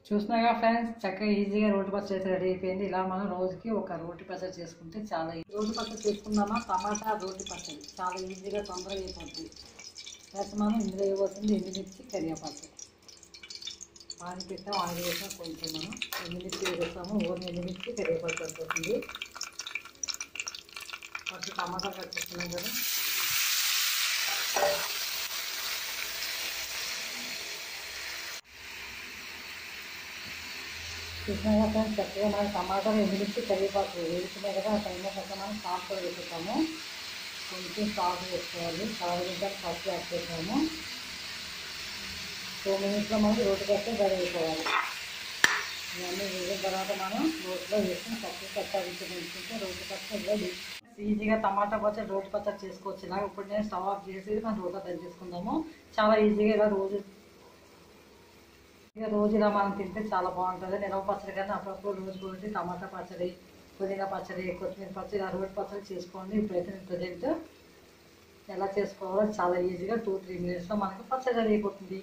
చూసినాగా friends చక్కగా ఈజీగా రోటి పచ్చడి అయితే రెడీ అయిపోయింది ఇలా మనం రోజుకి ఒక రోటి పచ్చడి చేసుకుంటే చాలా ఈ- రోటి పచ్చడి చేసుకుందామా టమాటా రోటి పచ్చడి చాలా ఈజీగా తొందరగా అయిపోతుంది ప్లస్ మనం ఇందులో ఇవ్వాల్సింది ఎండుమిర్చి కరివేపాకు ఆని పెట్టాం ఆయిల్ వేసాం కొంచెం మనం ఎండుమిర్చి వేస్తాము ఓన్లీ ఎండుమిర్చి కరివేపాకు సరిపోతుంది ఫస్ట్ టమాటా కట్ చేసుకున్నాం కదా చూసినాక ఫ్రెండ్స్ చక్కగా మనం టమాటాలు ఎండుమిర్చి కరివేపాకు వేసుకున్నాయి కదా ఆ టైంలో చక్కగా మనం సాల్ట్ కూడా వేసుకుంటాము కొంచెం సాల్ట్ వేసుకోవాలి సాల్ట్ వేసాక ఫస్ట్ యాడ్ చేసాము టూ మినిట్స్లో మనం రోటి పచ్చడి రెడీ అయిపోవాలి ఇవన్నీ వేసిన తర్వాత మనం రోట్లో వేసుకుని చక్కగా కట్టాలించి పెంచుకుంటే రోటి పచ్చడి రెడీ ఈజీగా టమాటా పచ్చడి రోటి పచ్చడి చేసుకోవచ్చు ఇలాగ ఇప్పుడు నేను స్టవ్ ఆఫ్ చేసి మనం రోట్లో దంచేసుకుందాము చాలా ఈజీగా ఇలా రోజు ఇక రోజు ఇలా మనం తింటే చాలా బాగుంటుంది నిలవ పచ్చడి కానీ అప్పుడప్పుడు రోజు రోజు టమాటా పచ్చడి పుదీనా పచ్చడి కొత్తిమీర పచ్చడి ఇలా రోటి పచ్చడి చేసుకోండి ఇప్పుడైతే నేను ప్రజెంట్ ఎలా చేసుకోవాలో చాలా ఈజీగా టూ త్రీ మినిట్స్లో మనకు పచ్చడి రెడీ అయిపోతుంది